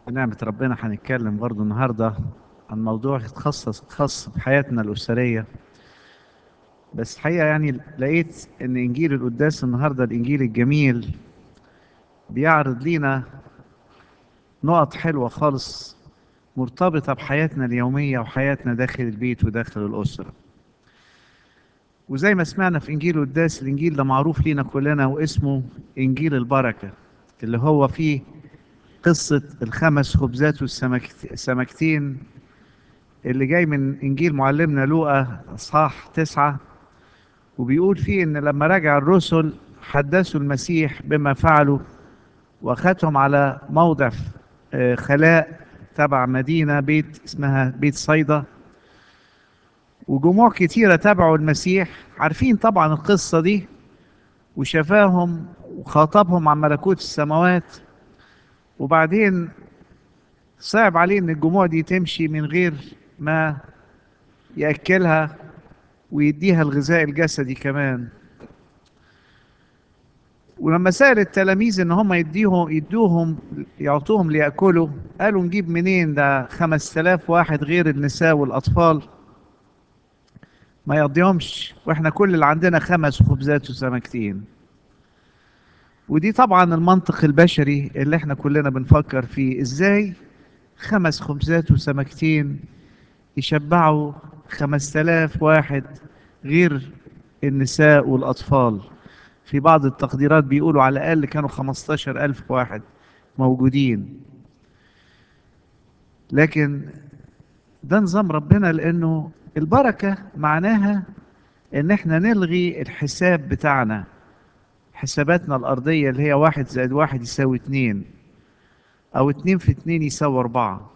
بنعمة ربنا هنتكلم برضو النهاردة عن موضوع يتخصص خاص بحياتنا الأسرية بس الحقيقة يعني لقيت إن إنجيل القداس النهاردة الإنجيل الجميل بيعرض لينا نقط حلوة خالص مرتبطة بحياتنا اليومية وحياتنا داخل البيت وداخل الأسرة وزي ما سمعنا في إنجيل القداس الإنجيل ده معروف لينا كلنا واسمه إنجيل البركة اللي هو فيه قصة الخمس خبزات والسمكتين اللي جاي من إنجيل معلمنا لوقا أصحاح تسعة وبيقول فيه إن لما رجع الرسل حدثوا المسيح بما فعلوا وأخذهم على موضع خلاء تبع مدينة بيت اسمها بيت صيدا وجموع كتيرة تبعوا المسيح عارفين طبعا القصة دي وشفاهم وخاطبهم عن ملكوت السماوات وبعدين صعب عليه ان الجموع دي تمشي من غير ما ياكلها ويديها الغذاء الجسدي كمان ولما سأل التلاميذ ان هم يديهم يدوهم يعطوهم ليأكلوا قالوا نجيب منين ده خمس تلاف واحد غير النساء والأطفال ما يقضيهمش واحنا كل اللي عندنا خمس خبزات وسمكتين ودي طبعا المنطق البشري اللي احنا كلنا بنفكر فيه ازاي خمس خبزات وسمكتين يشبعوا خمس تلاف واحد غير النساء والأطفال في بعض التقديرات بيقولوا على الأقل كانوا خمستاشر ألف واحد موجودين لكن ده نظام ربنا لأنه البركة معناها إن احنا نلغي الحساب بتاعنا حساباتنا الأرضية اللي هي واحد زائد واحد يساوي اتنين أو اتنين في اتنين يساوي أربعة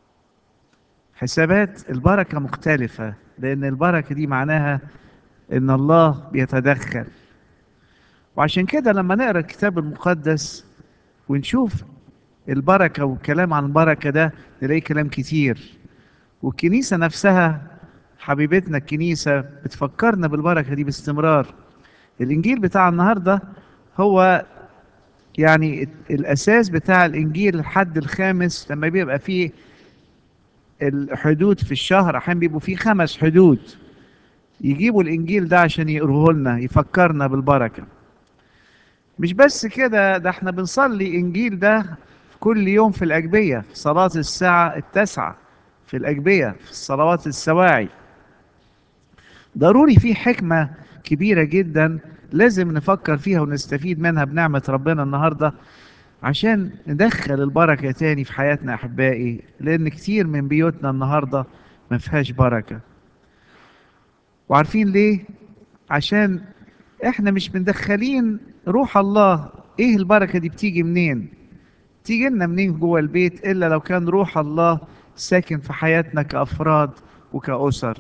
حسابات البركة مختلفة لأن البركة دي معناها إن الله بيتدخل وعشان كده لما نقرا الكتاب المقدس ونشوف البركة والكلام عن البركة ده نلاقي كلام كتير والكنيسة نفسها حبيبتنا الكنيسة بتفكرنا بالبركة دي باستمرار الإنجيل بتاع النهاردة هو يعني الأساس بتاع الإنجيل الحد الخامس لما بيبقى فيه الحدود في الشهر أحيانا بيبقوا فيه خمس حدود يجيبوا الإنجيل ده عشان يقروه لنا يفكرنا بالبركة مش بس كده ده احنا بنصلي إنجيل ده كل يوم في الأجبية في صلاة الساعة التاسعة في الأجبية في الصلوات السواعي ضروري في حكمة كبيرة جدا لازم نفكر فيها ونستفيد منها بنعمة ربنا النهاردة عشان ندخل البركة تاني في حياتنا أحبائي لأن كتير من بيوتنا النهاردة ما فيهاش بركة وعارفين ليه؟ عشان احنا مش مدخلين روح الله ايه البركة دي بتيجي منين؟ تيجي لنا منين جوه البيت إلا لو كان روح الله ساكن في حياتنا كأفراد وكأسر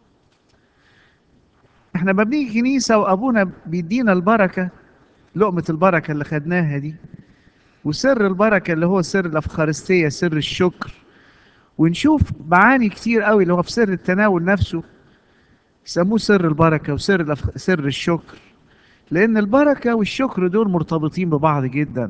احنا ما بنيجي كنيسة وأبونا بيدينا البركة لقمة البركة اللي خدناها دي وسر البركة اللي هو سر الأفخارستية سر الشكر ونشوف معاني كتير قوي اللي هو في سر التناول نفسه يسموه سر البركة وسر الأفخ... سر الشكر لأن البركة والشكر دول مرتبطين ببعض جدا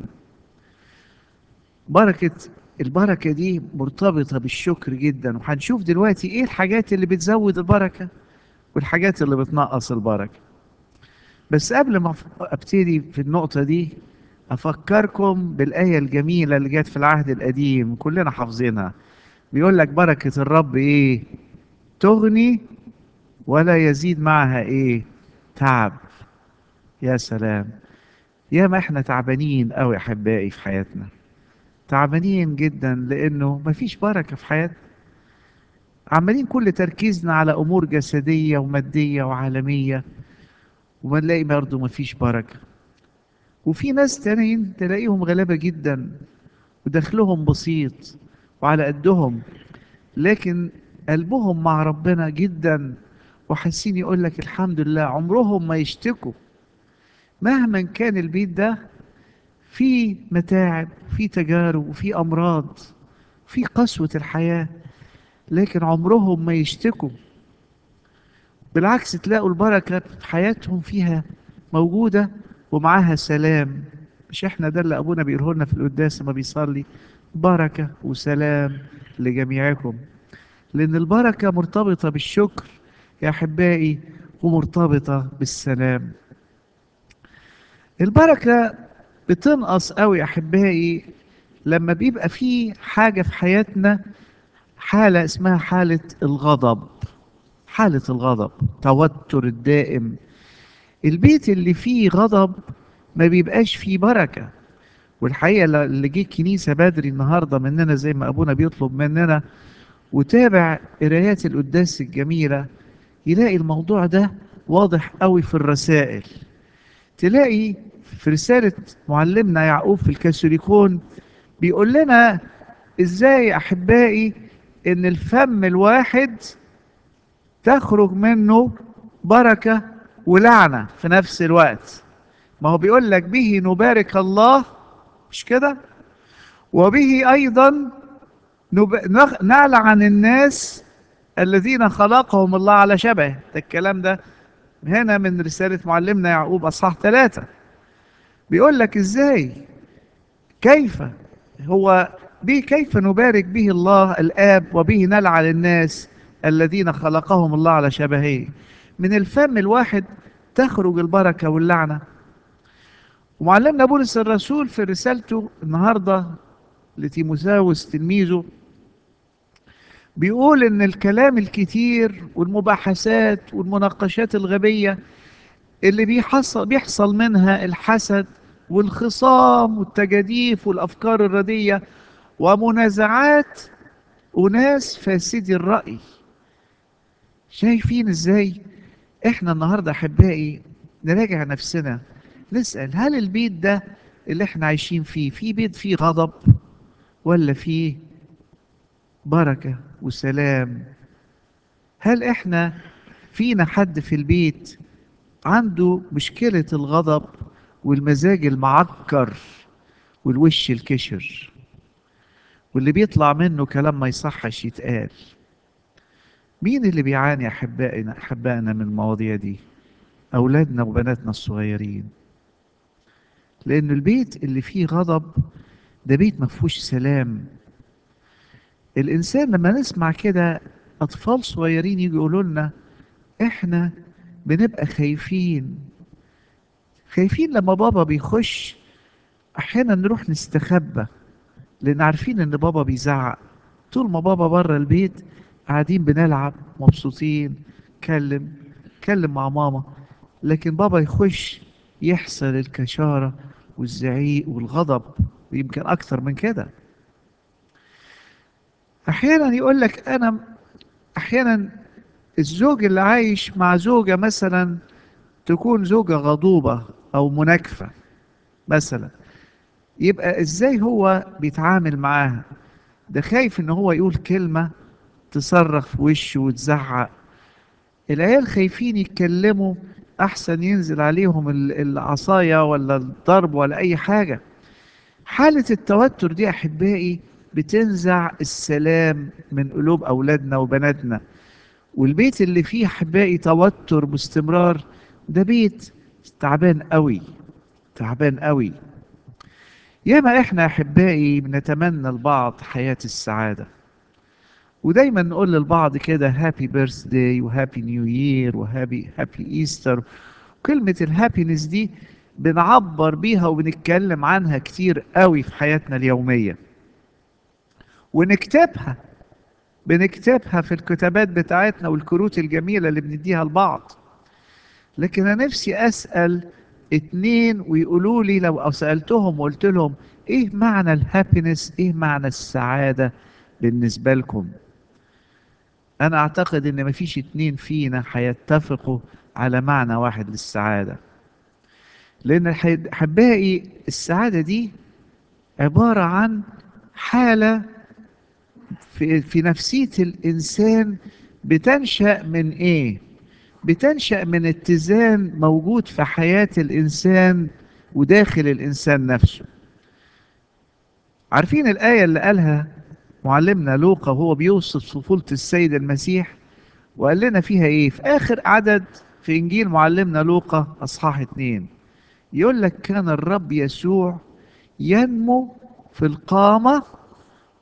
بركة البركة دي مرتبطة بالشكر جدا وهنشوف دلوقتي ايه الحاجات اللي بتزود البركة والحاجات اللي بتنقص البركة بس قبل ما ابتدي في النقطة دي افكركم بالآية الجميلة اللي جت في العهد القديم كلنا حافظينها بيقول لك بركة الرب ايه تغني ولا يزيد معها ايه تعب يا سلام يا ما احنا تعبانين قوي احبائي في حياتنا تعبانين جدا لانه مفيش بركة في حياتنا عمالين كل تركيزنا على امور جسدية ومادية وعالمية وما نلاقي برضه مفيش بركة وفي ناس تانيين تلاقيهم غلابة جدا ودخلهم بسيط وعلى قدهم لكن قلبهم مع ربنا جدا وحاسين يقول لك الحمد لله عمرهم ما يشتكوا مهما كان البيت ده في متاعب في تجارب وفي امراض في قسوة الحياة لكن عمرهم ما يشتكوا بالعكس تلاقوا البركة في حياتهم فيها موجودة ومعاها سلام مش احنا ده اللي ابونا بيقوله لنا في القداس لما بيصلي بركة وسلام لجميعكم لأن البركة مرتبطة بالشكر يا أحبائي ومرتبطة بالسلام البركة بتنقص قوي يا أحبائي لما بيبقى في حاجة في حياتنا حالة اسمها حالة الغضب حالة الغضب توتر الدائم البيت اللي فيه غضب ما بيبقاش فيه بركة والحقيقة اللي جه الكنيسة بدري النهاردة مننا زي ما أبونا بيطلب مننا وتابع قرايات القداس الجميلة يلاقي الموضوع ده واضح قوي في الرسائل تلاقي في رسالة معلمنا يعقوب في الكاثوليكون بيقول لنا ازاي احبائي ان الفم الواحد تخرج منه بركة ولعنة في نفس الوقت ما هو بيقول لك به نبارك الله مش كده وبه ايضا نب... نغ- نلعن الناس الذين خلقهم الله على شبهه ده الكلام ده هنا من رسالة معلمنا يعقوب أصحاح ثلاثة بيقول لك إزاي كيف هو به كيف نبارك به الله الآب وبه نلعن الناس الذين خلقهم الله على شبهه من الفم الواحد تخرج البركة واللعنة ومعلمنا بولس الرسول في رسالته النهاردة لتيموثاوس تلميذه بيقول ان الكلام الكتير والمباحثات والمناقشات الغبية اللي بيحصل بيحصل منها الحسد والخصام والتجاديف والافكار الردية ومنازعات اناس فاسدي الرأي شايفين ازاي احنا النهاردة احبائي نراجع نفسنا نسأل هل البيت ده اللي احنا عايشين فيه في بيت فيه غضب ولا فيه بركة وسلام هل احنا فينا حد في البيت عنده مشكلة الغضب والمزاج المعكر والوش الكشر واللي بيطلع منه كلام ما يصحش يتقال مين اللي بيعاني أحبائنا أحبائنا من المواضيع دي أولادنا وبناتنا الصغيرين لأن البيت اللي فيه غضب ده بيت ما فيهوش سلام الإنسان لما نسمع كده أطفال صغيرين يجوا يقولوا لنا إحنا بنبقى خايفين خايفين لما بابا بيخش أحيانا نروح نستخبى لأن عارفين إن بابا بيزعق طول ما بابا بره البيت قاعدين بنلعب مبسوطين كلم كلم مع ماما لكن بابا يخش يحصل الكشارة والزعيق والغضب ويمكن أكثر من كده أحيانا يقول لك أنا أحيانا الزوج اللي عايش مع زوجة مثلا تكون زوجة غضوبة أو مناكفة مثلا يبقى إزاي هو بيتعامل معاها ده خايف إن هو يقول كلمة تصرخ في وشه وتزعق العيال خايفين يتكلموا أحسن ينزل عليهم ال- العصاية ولا الضرب ولا أي حاجة حالة التوتر دي أحبائي بتنزع السلام من قلوب أولادنا وبناتنا والبيت اللي فيه أحبائي توتر باستمرار ده بيت تعبان قوي تعبان قوي ياما احنا أحبائي بنتمنى لبعض حياة السعادة ودايما نقول للبعض كده هابي بيرث داي وهابي نيو يير وهابي هابي ايستر كلمة الهابينس دي بنعبر بيها وبنتكلم عنها كتير قوي في حياتنا اليومية ونكتبها بنكتبها في الكتابات بتاعتنا والكروت الجميلة اللي بنديها لبعض لكن أنا نفسي أسأل اتنين ويقولوا لي لو سألتهم وقلت لهم إيه معنى الهابينس إيه معنى السعادة بالنسبة لكم أنا أعتقد إن مفيش اتنين فينا هيتفقوا على معنى واحد للسعادة لأن الح- أحبائي السعادة دي عبارة عن حالة في, في نفسية الإنسان بتنشأ من إيه؟ بتنشأ من اتزان موجود في حياة الإنسان وداخل الإنسان نفسه عارفين الآية اللي قالها معلمنا لوقا وهو بيوصف طفولة السيد المسيح وقال لنا فيها إيه؟ في آخر عدد في إنجيل معلمنا لوقا أصحاح اتنين يقول لك كان الرب يسوع ينمو في القامة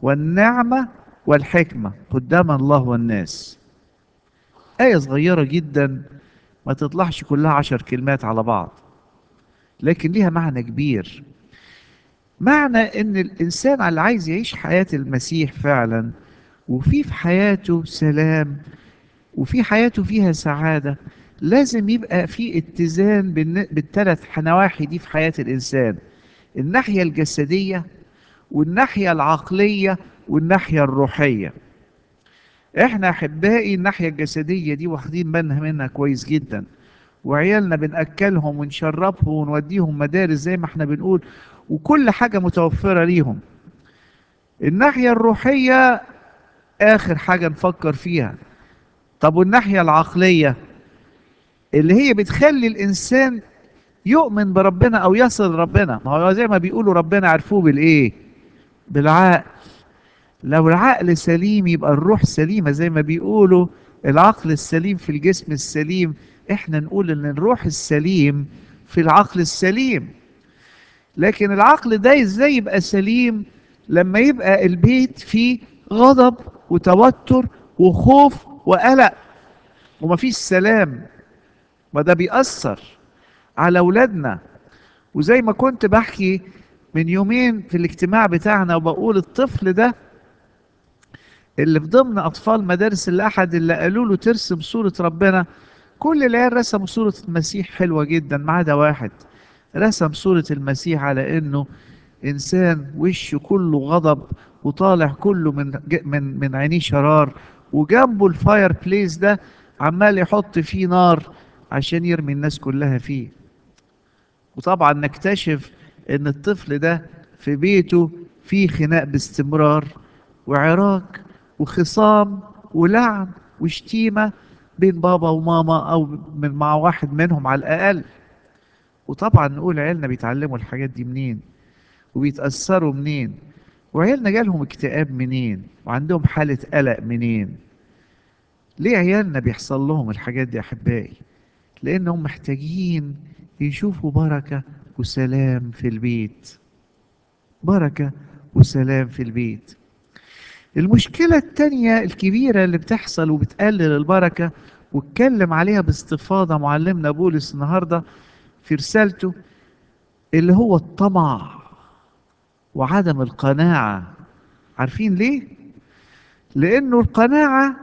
والنعمة والحكمة قدام الله والناس آية صغيرة جدا ما تطلعش كلها عشر كلمات على بعض لكن ليها معنى كبير معنى ان الانسان اللي عايز يعيش حياة المسيح فعلا وفي في حياته سلام وفي حياته فيها سعادة لازم يبقى في اتزان بالن- بالثلاث نواحي دي في حياة الإنسان الناحية الجسدية والناحية العقلية والناحية الروحية احنا احبائي الناحية الجسدية دي واخدين بالنا منها كويس جدا وعيالنا بنأكلهم ونشربهم ونوديهم مدارس زي ما احنا بنقول وكل حاجة متوفرة ليهم الناحية الروحية آخر حاجة نفكر فيها طب والناحية العقلية اللي هي بتخلي الإنسان يؤمن بربنا أو يصل ربنا ما هو زي ما بيقولوا ربنا عرفوه بالإيه بالعقل لو العقل سليم يبقى الروح سليمة زي ما بيقولوا العقل السليم في الجسم السليم احنا نقول ان الروح السليم في العقل السليم لكن العقل ده ازاي يبقى سليم لما يبقى البيت فيه غضب وتوتر وخوف وقلق ومفيش سلام ما ده بيأثر على أولادنا وزي ما كنت بحكي من يومين في الاجتماع بتاعنا وبقول الطفل ده اللي في ضمن أطفال مدارس الأحد اللي قالوا له ترسم صورة ربنا كل العيال رسموا صورة المسيح حلوة جدا ما عدا واحد رسم صورة المسيح على إنه إنسان وشه كله غضب وطالع كله من ج- من من عينيه شرار وجنبه الفاير بليس ده عمال يحط فيه نار عشان يرمي الناس كلها فيه وطبعا نكتشف ان الطفل ده في بيته فيه خناق باستمرار وعراك وخصام ولعن وشتيمة بين بابا وماما او من مع واحد منهم على الاقل وطبعا نقول عيالنا بيتعلموا الحاجات دي منين وبيتأثروا منين وعيالنا جالهم اكتئاب منين وعندهم حالة قلق منين ليه عيالنا بيحصل لهم الحاجات دي يا أحبائي لأنهم محتاجين يشوفوا بركة وسلام في البيت بركة وسلام في البيت المشكلة التانية الكبيرة اللي بتحصل وبتقلل البركة واتكلم عليها باستفاضة معلمنا بولس النهاردة في رسالته اللي هو الطمع وعدم القناعة عارفين ليه؟ لأنه القناعة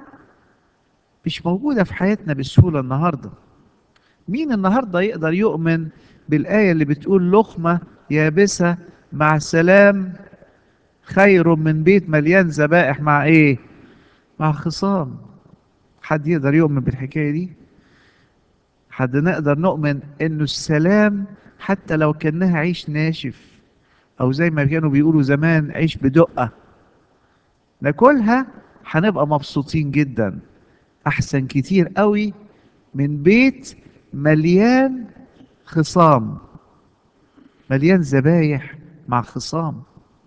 مش موجودة في حياتنا بسهولة النهاردة مين النهاردة يقدر يؤمن بالآية اللي بتقول لقمة يابسة مع سلام خير من بيت مليان ذبائح مع ايه مع خصام حد يقدر يؤمن بالحكاية دي حد نقدر نؤمن انه السلام حتى لو كانها عيش ناشف او زي ما كانوا بيقولوا زمان عيش بدقة ناكلها هنبقى مبسوطين جدا احسن كتير قوي من بيت مليان خصام مليان ذبايح مع خصام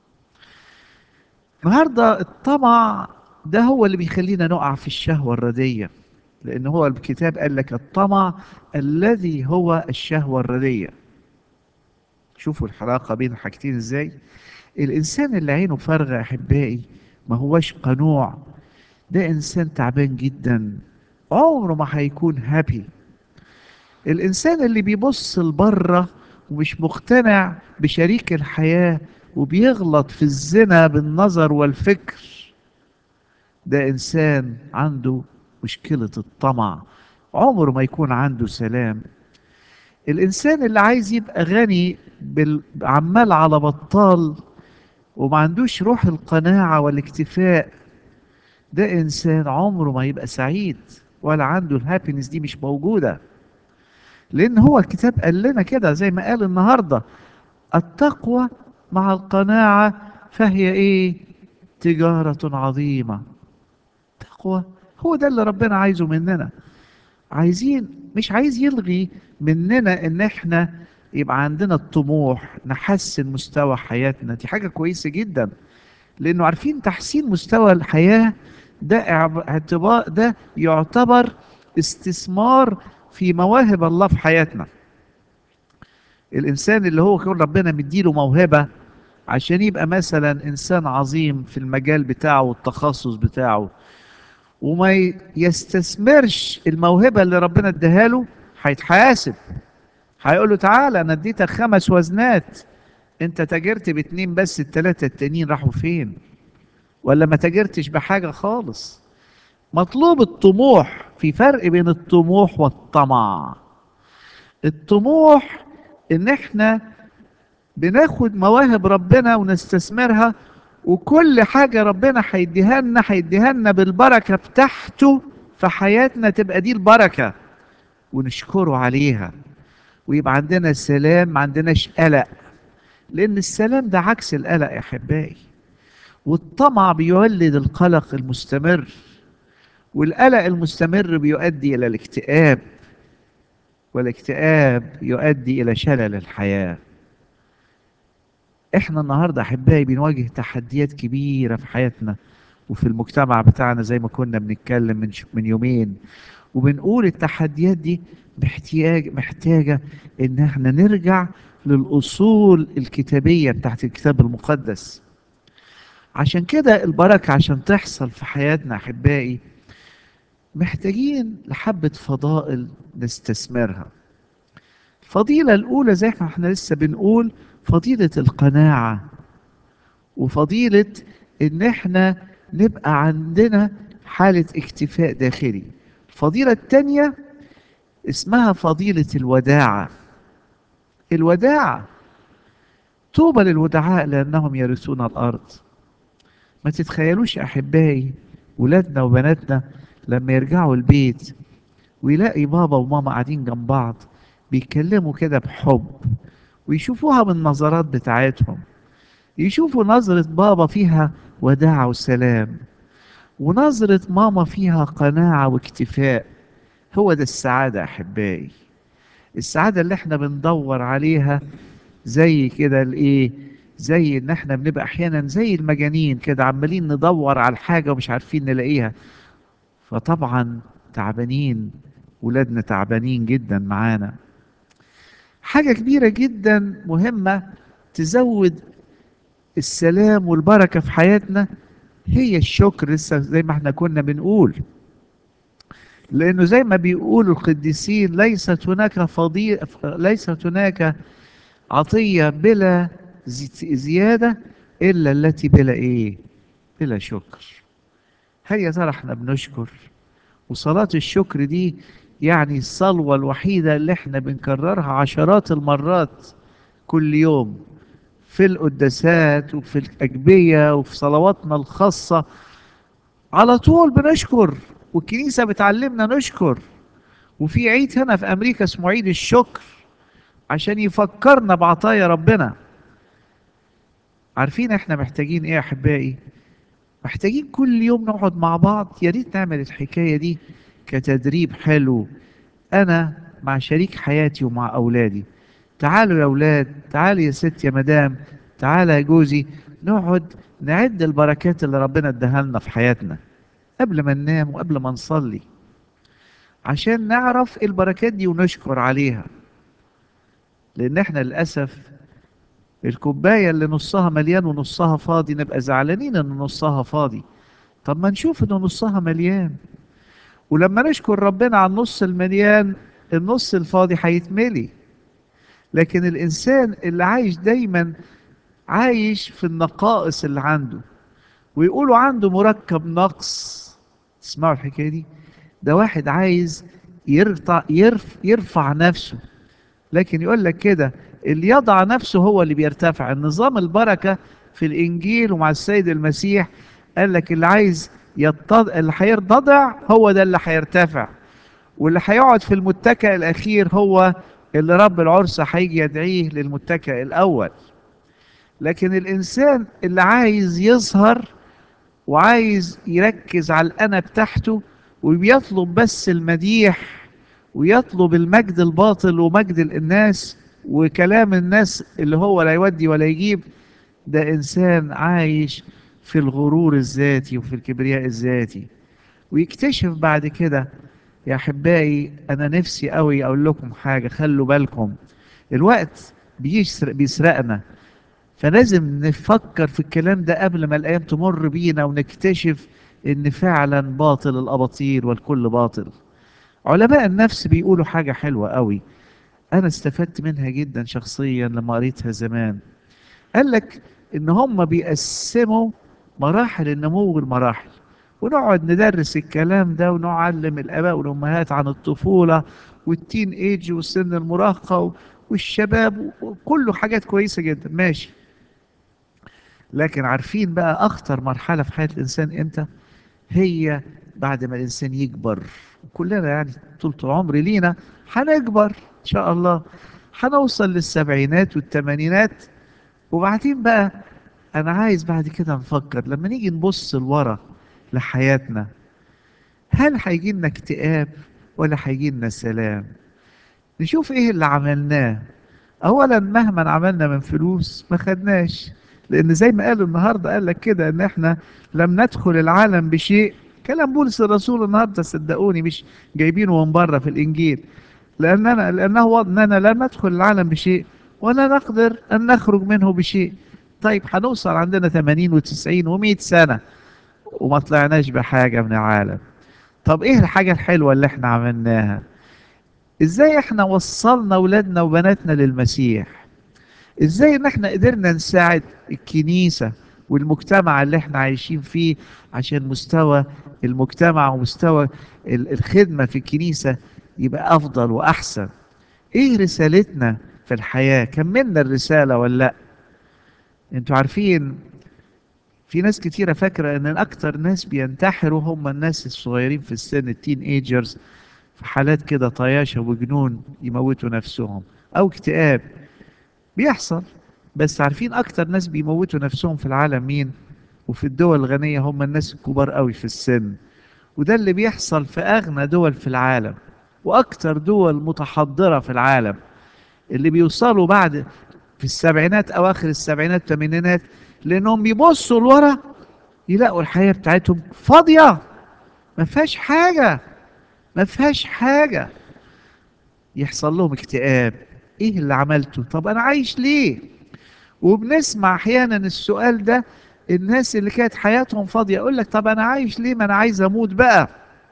النهارده الطمع ده هو اللي بيخلينا نقع في الشهوة الردية لأن هو الكتاب قال لك الطمع الذي هو الشهوة الردية شوفوا الحلاقة بين الحاجتين ازاي الإنسان اللي عينه فارغة أحبائي ما هوش قنوع ده إنسان تعبان جدا عمره ما هيكون هابي الإنسان اللي بيبص لبره ومش مقتنع بشريك الحياة وبيغلط في الزنا بالنظر والفكر ده إنسان عنده مشكلة الطمع عمره ما يكون عنده سلام الإنسان اللي عايز يبقى غني بال- عمال على بطال وما عندوش روح القناعة والاكتفاء ده إنسان عمره ما يبقى سعيد ولا عنده الهابينس دي مش موجودة لأن هو الكتاب قال لنا كده زي ما قال النهاردة التقوى مع القناعة فهي إيه تجارة عظيمة تقوى هو ده اللي ربنا عايزه مننا عايزين مش عايز يلغي مننا ان احنا يبقى عندنا الطموح نحسن مستوى حياتنا دي حاجة كويسة جدا لانه عارفين تحسين مستوى الحياة ده اعب- اعتبار ده يعتبر استثمار في مواهب الله في حياتنا الانسان اللي هو كون ربنا مديله موهبة عشان يبقى مثلا إنسان عظيم في المجال بتاعه والتخصص بتاعه وما ي- يستثمرش الموهبة اللي ربنا اداها له هيتحاسب هيقول له تعالى انا اديتك خمس وزنات انت تاجرت باتنين بس التلاتة التانيين راحوا فين ولا ما تاجرتش بحاجة خالص مطلوب الطموح في فرق بين الطموح والطمع الطموح ان احنا بناخد مواهب ربنا ونستثمرها وكل حاجة ربنا هيديها لنا هيديها لنا بالبركة بتاعته في حياتنا تبقى دي البركة ونشكره عليها ويبقى عندنا سلام ما عندناش قلق لأن السلام ده عكس القلق يا أحبائي والطمع بيولد القلق المستمر والقلق المستمر بيؤدي إلى الاكتئاب والاكتئاب يؤدي إلى شلل الحياة احنا النهاردة أحبائي بنواجه تحديات كبيرة في حياتنا وفي المجتمع بتاعنا زي ما كنا بنتكلم من ش- من يومين وبنقول التحديات دي محتاج محتاجة ان احنا نرجع للأصول الكتابية بتاعت الكتاب المقدس عشان كده البركة عشان تحصل في حياتنا أحبائي محتاجين لحبة فضائل نستثمرها الفضيلة الأولى زي ما احنا لسه بنقول فضيلة القناعة وفضيلة إن احنا نبقى عندنا حالة اكتفاء داخلي الفضيلة التانية اسمها فضيلة الوداعة الوداعة طوبى للودعاء لأنهم يرثون الأرض ما تتخيلوش يا أحبائي ولادنا وبناتنا لما يرجعوا البيت ويلاقي بابا وماما قاعدين جنب بعض بيتكلموا كده بحب ويشوفوها من النظرات بتاعتهم يشوفوا نظرة بابا فيها وداعة وسلام ونظرة ماما فيها قناعة واكتفاء هو ده السعادة يا أحبائي السعادة اللي احنا بندور عليها زي كده الايه زي ان احنا بنبقى احيانا زي المجانين كده عمالين ندور على الحاجة ومش عارفين نلاقيها فطبعا تعبانين ولادنا تعبانين جدا معانا حاجة كبيرة جدا مهمة تزود السلام والبركة في حياتنا هي الشكر لسه زي ما احنا كنا بنقول لأنه زي ما بيقولوا القديسين ليست هناك فضيلة ليست هناك عطية بلا زي- زيادة إلا التي بلا إيه؟ بلا شكر هل يا ترى احنا بنشكر؟ وصلاة الشكر دي يعني الصلوة الوحيدة اللي احنا بنكررها عشرات المرات كل يوم في القداسات وفي الأجبية وفي صلواتنا الخاصة على طول بنشكر والكنيسة بتعلمنا نشكر وفي عيد هنا في أمريكا اسمه عيد الشكر عشان يفكرنا بعطايا ربنا عارفين احنا محتاجين ايه يا احبائي محتاجين كل يوم نقعد مع بعض يا ريت نعمل الحكايه دي كتدريب حلو انا مع شريك حياتي ومع اولادي تعالوا يا اولاد تعالوا يا ست يا مدام تعالى يا جوزي نقعد نعد البركات اللي ربنا اداها لنا في حياتنا قبل ما ننام وقبل ما نصلي عشان نعرف البركات دي ونشكر عليها لان احنا للاسف الكوبايه اللي نصها مليان ونصها فاضي نبقى زعلانين ان نصها فاضي طب ما نشوف ان نصها مليان ولما نشكر ربنا على النص المليان النص الفاضي هيتملي لكن الانسان اللي عايش دايما عايش في النقائص اللي عنده ويقولوا عنده مركب نقص تسمعوا الحكايه دي ده واحد عايز يرفع يرف يرفع نفسه لكن يقول لك كده اللي يضع نفسه هو اللي بيرتفع النظام البركة في الإنجيل ومع السيد المسيح قال لك اللي عايز يتض... اللي هيرتضع هو ده اللي هيرتفع واللي هيقعد في المتكئ الأخير هو اللي رب العرس هيجي يدعيه للمتكئ الأول لكن الإنسان اللي عايز يظهر وعايز يركز على الأنا بتاعته وبيطلب بس المديح ويطلب المجد الباطل ومجد الناس وكلام الناس اللي هو لا يودي ولا يجيب ده إنسان عايش في الغرور الذاتي وفي الكبرياء الذاتي ويكتشف بعد كده يا أحبائي أنا نفسي قوي أقول لكم حاجة خلوا بالكم الوقت بيسرق بيسرقنا فلازم نفكر في الكلام ده قبل ما الأيام تمر بينا ونكتشف إن فعلا باطل الأباطيل والكل باطل علماء النفس بيقولوا حاجة حلوة قوي أنا استفدت منها جدا شخصيا لما قريتها زمان قال لك إن هم بيقسموا مراحل النمو المراحل ونقعد ندرس الكلام ده ونعلم الآباء والأمهات عن الطفولة والتين ايج والسن المراهقة والشباب وكله حاجات كويسة جدا ماشي لكن عارفين بقى أخطر مرحلة في حياة الإنسان إمتى؟ هي بعد ما الإنسان يكبر كلنا يعني طول العمر لينا هنكبر إن شاء الله هنوصل للسبعينات والثمانينات وبعدين بقى أنا عايز بعد كده نفكر لما نيجي نبص لورا لحياتنا هل هيجي لنا اكتئاب ولا هيجي لنا سلام نشوف ايه اللي عملناه اولا مهما عملنا من فلوس ما خدناش لان زي ما قالوا النهارده قال لك كده ان احنا لم ندخل العالم بشيء كلام بولس الرسول النهارده صدقوني مش جايبينه من بره في الانجيل لاننا لانه اننا لا ندخل العالم بشيء ولا نقدر ان نخرج منه بشيء طيب هنوصل عندنا 80 و90 و100 سنه وما طلعناش بحاجه من العالم طب ايه الحاجه الحلوه اللي احنا عملناها ازاي احنا وصلنا اولادنا وبناتنا للمسيح ازاي ان احنا قدرنا نساعد الكنيسة والمجتمع اللي احنا عايشين فيه عشان مستوى المجتمع ومستوى الخدمة في الكنيسة يبقى افضل واحسن ايه رسالتنا في الحياة كملنا الرسالة ولا لا انتوا عارفين في ناس كتيرة فاكرة ان اكتر ناس بينتحروا هم الناس الصغيرين في السن التين ايجرز في حالات كده طياشة وجنون يموتوا نفسهم أو اكتئاب بيحصل بس عارفين أكتر ناس بيموتوا نفسهم في العالم مين وفي الدول الغنية هم الناس الكبار قوي في السن وده اللي بيحصل في أغنى دول في العالم وأكتر دول متحضرة في العالم اللي بيوصلوا بعد في السبعينات أواخر السبعينات الثمانينات لأنهم بيبصوا لورا يلاقوا الحياة بتاعتهم فاضية ما فيهاش حاجة ما فيهاش حاجة يحصل لهم اكتئاب ايه اللي عملته طب انا عايش ليه وبنسمع احيانا السؤال ده الناس اللي كانت حياتهم فاضية يقول لك طب انا عايش ليه ما انا عايز اموت بقى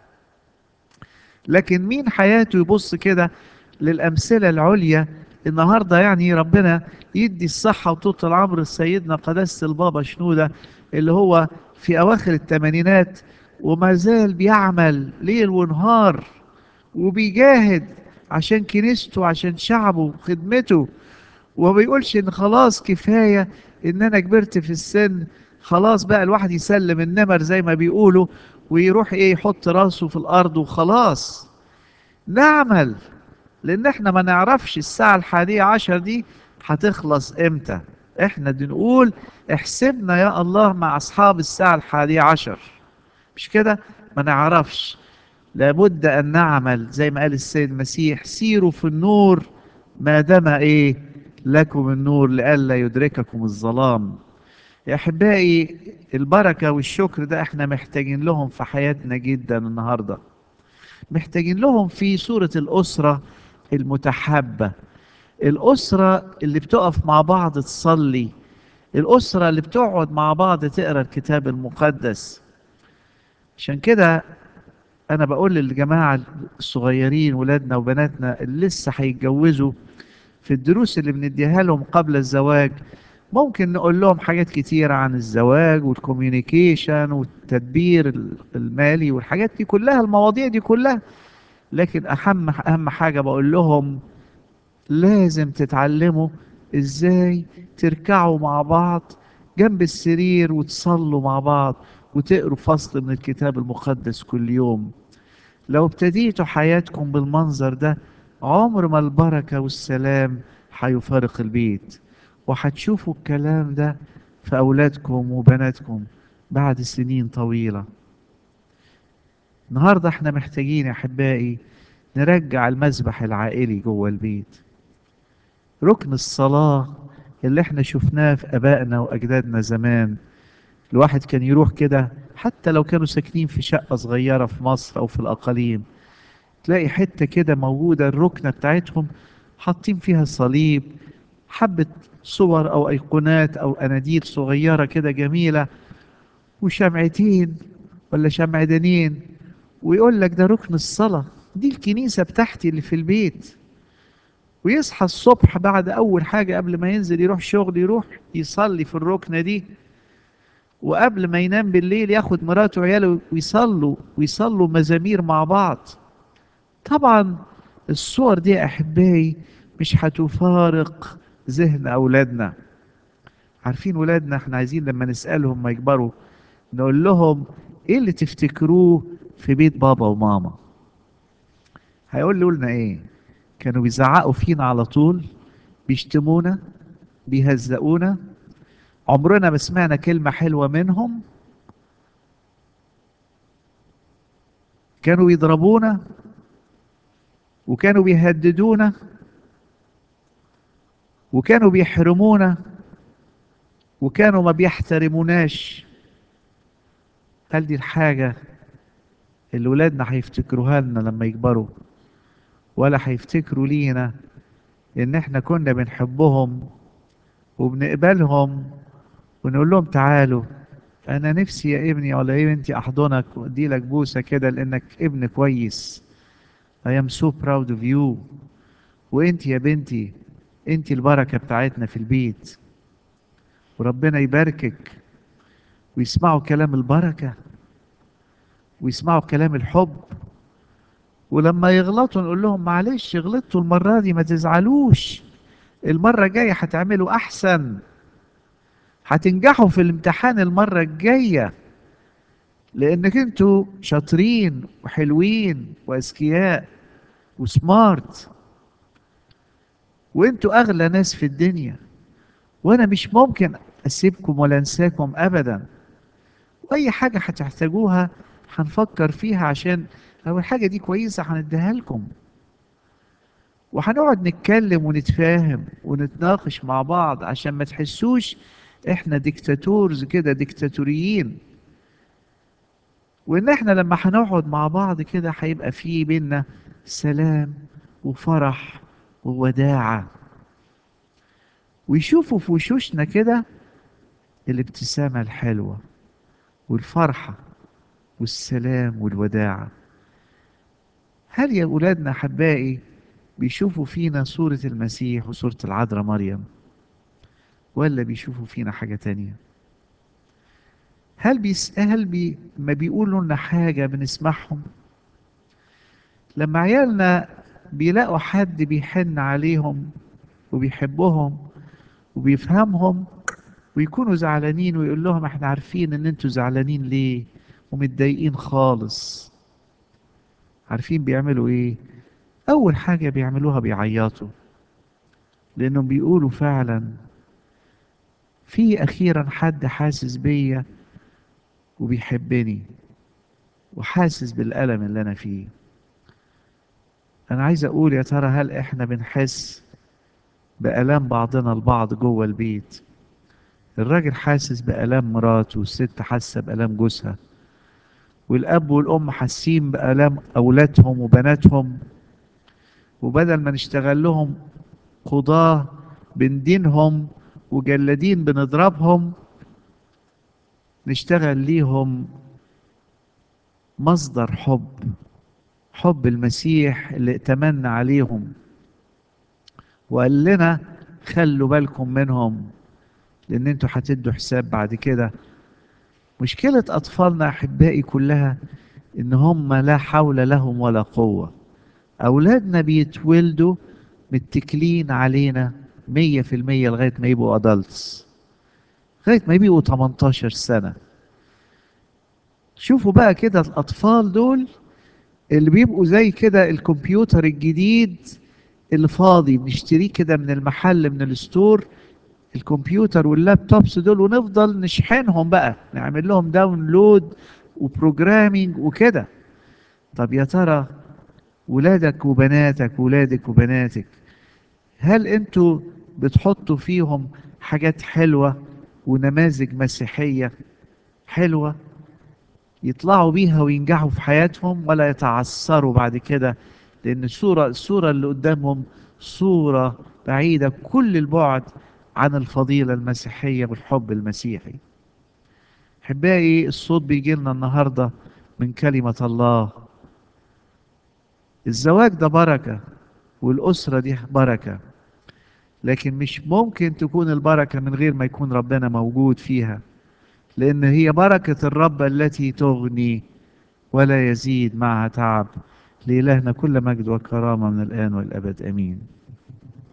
لكن مين حياته يبص كده للأمثلة العليا النهاردة يعني ربنا يدي الصحة وطول العمر سيدنا قداسة البابا شنودة اللي هو في أواخر الثمانينات وما زال بيعمل ليل ونهار وبيجاهد عشان كنيسته عشان شعبه وخدمته وما بيقولش ان خلاص كفاية ان انا كبرت في السن خلاص بقى الواحد يسلم النمر زي ما بيقولوا ويروح ايه يحط راسه في الارض وخلاص نعمل لان احنا ما نعرفش الساعة الحادية عشر دي هتخلص امتى احنا بنقول احسبنا يا الله مع اصحاب الساعة الحادية عشر مش كده ما نعرفش لابد ان نعمل زي ما قال السيد المسيح سيروا في النور ما دام ايه لكم النور لئلا يدرككم الظلام يا احبائي البركه والشكر ده احنا محتاجين لهم في حياتنا جدا النهارده محتاجين لهم في صوره الاسره المتحبه الاسره اللي بتقف مع بعض تصلي الاسره اللي بتقعد مع بعض تقرا الكتاب المقدس عشان كده انا بقول للجماعه الصغيرين ولادنا وبناتنا اللي لسه هيتجوزوا في الدروس اللي بنديها لهم قبل الزواج ممكن نقول لهم حاجات كتيرة عن الزواج والكوميونيكيشن والتدبير المالي والحاجات دي كلها المواضيع دي كلها لكن أهم أهم حاجة بقول لهم لازم تتعلموا إزاي تركعوا مع بعض جنب السرير وتصلوا مع بعض وتقروا فصل من الكتاب المقدس كل يوم لو ابتديتوا حياتكم بالمنظر ده عمر ما البركة والسلام هيفارق البيت وهتشوفوا الكلام ده في أولادكم وبناتكم بعد سنين طويلة النهاردة احنا محتاجين يا أحبائي نرجع المذبح العائلي جوه البيت ركن الصلاة اللي احنا شفناه في أبائنا وأجدادنا زمان الواحد كان يروح كده حتى لو كانوا ساكنين في شقة صغيرة في مصر أو في الأقاليم تلاقي حتة كده موجودة الركنة بتاعتهم حاطين فيها صليب حبة صور أو أيقونات أو أناديل صغيرة كده جميلة وشمعتين ولا شمعدانين ويقول لك ده ركن الصلاة دي الكنيسة بتاعتي اللي في البيت ويصحى الصبح بعد أول حاجة قبل ما ينزل يروح شغل يروح يصلي في الركنة دي وقبل ما ينام بالليل ياخد مراته وعياله ويصلوا ويصلوا مزامير مع بعض طبعا الصور دي يا أحبائي مش هتفارق ذهن أولادنا عارفين ولادنا احنا عايزين لما نسألهم ما يكبروا نقول لهم ايه اللي تفتكروه في بيت بابا وماما هيقولوا لنا ايه كانوا بيزعقوا فينا على طول بيشتمونا بيهزقونا عمرنا ما سمعنا كلمة حلوة منهم كانوا بيضربونا وكانوا بيهددونا وكانوا بيحرمونا وكانوا ما بيحترموناش هل دي الحاجة اللي ولادنا هيفتكروها لنا لما يكبروا ولا هيفتكروا لينا ان احنا كنا بنحبهم وبنقبلهم ونقول لهم تعالوا انا نفسي يا ابني ولا يا بنتي احضنك وادي لك بوسه كده لانك ابن كويس I am so proud of you وانت يا بنتي انت البركه بتاعتنا في البيت وربنا يباركك ويسمعوا كلام البركه ويسمعوا كلام الحب ولما يغلطوا نقول لهم معلش غلطتوا المره دي ما تزعلوش المره الجايه هتعملوا احسن هتنجحوا في الامتحان المرة الجاية لأنك انتوا شاطرين وحلوين وأذكياء وسمارت وانتوا أغلى ناس في الدنيا وأنا مش ممكن أسيبكم ولا أنساكم أبدا وأي حاجة هتحتاجوها هنفكر فيها عشان لو الحاجة دي كويسة هنديها لكم وهنقعد نتكلم ونتفاهم ونتناقش مع بعض عشان ما تحسوش احنا ديكتاتورز كده ديكتاتوريين وان احنا لما هنقعد مع بعض كده هيبقى في بينا سلام وفرح ووداعة ويشوفوا في وشوشنا كده الابتسامة الحلوة والفرحة والسلام والوداعة هل يا أولادنا أحبائي بيشوفوا فينا صورة المسيح وصورة العذراء مريم ولا بيشوفوا فينا حاجة تانية هل بيس هل بي ما بيقولوا لنا حاجة بنسمعهم لما عيالنا بيلاقوا حد بيحن عليهم وبيحبهم وبيفهمهم ويكونوا زعلانين ويقول لهم احنا عارفين ان انتوا زعلانين ليه ومتضايقين خالص عارفين بيعملوا ايه اول حاجة بيعملوها بيعيطوا لانهم بيقولوا فعلا في اخيرا حد حاسس بيا وبيحبني وحاسس بالالم اللي انا فيه انا عايز اقول يا ترى هل احنا بنحس بالام بعضنا البعض جوه البيت الراجل حاسس بالام مراته والست حاسه بالام جوزها والاب والام حاسين بالام اولادهم وبناتهم وبدل ما نشتغل لهم قضاه بندينهم وجلادين بنضربهم نشتغل ليهم مصدر حب حب المسيح اللي ائتمنا عليهم وقال لنا خلوا بالكم منهم لان انتوا هتدوا حساب بعد كده مشكلة اطفالنا احبائي كلها ان هم لا حول لهم ولا قوة اولادنا بيتولدوا متكلين علينا مية في المية لغاية ما يبقوا أدلتس لغاية ما يبقوا 18 سنة شوفوا بقى كده الأطفال دول اللي بيبقوا زي كده الكمبيوتر الجديد اللي فاضي بنشتريه كده من المحل من الستور الكمبيوتر واللابتوبس دول ونفضل نشحنهم بقى نعمل لهم داونلود وبروجرامينج وكده طب يا ترى ولادك وبناتك ولادك وبناتك هل انتوا بتحطوا فيهم حاجات حلوة ونماذج مسيحية حلوة يطلعوا بيها وينجحوا في حياتهم ولا يتعثروا بعد كده لأن الصورة الصورة اللي قدامهم صورة بعيدة كل البعد عن الفضيلة المسيحية والحب المسيحي أحبائي الصوت بيجي لنا النهاردة من كلمة الله الزواج ده بركة والأسرة دي بركة لكن مش ممكن تكون البركة من غير ما يكون ربنا موجود فيها لأن هي بركة الرب التي تغني ولا يزيد معها تعب لإلهنا كل مجد وكرامة من الآن والأبد أمين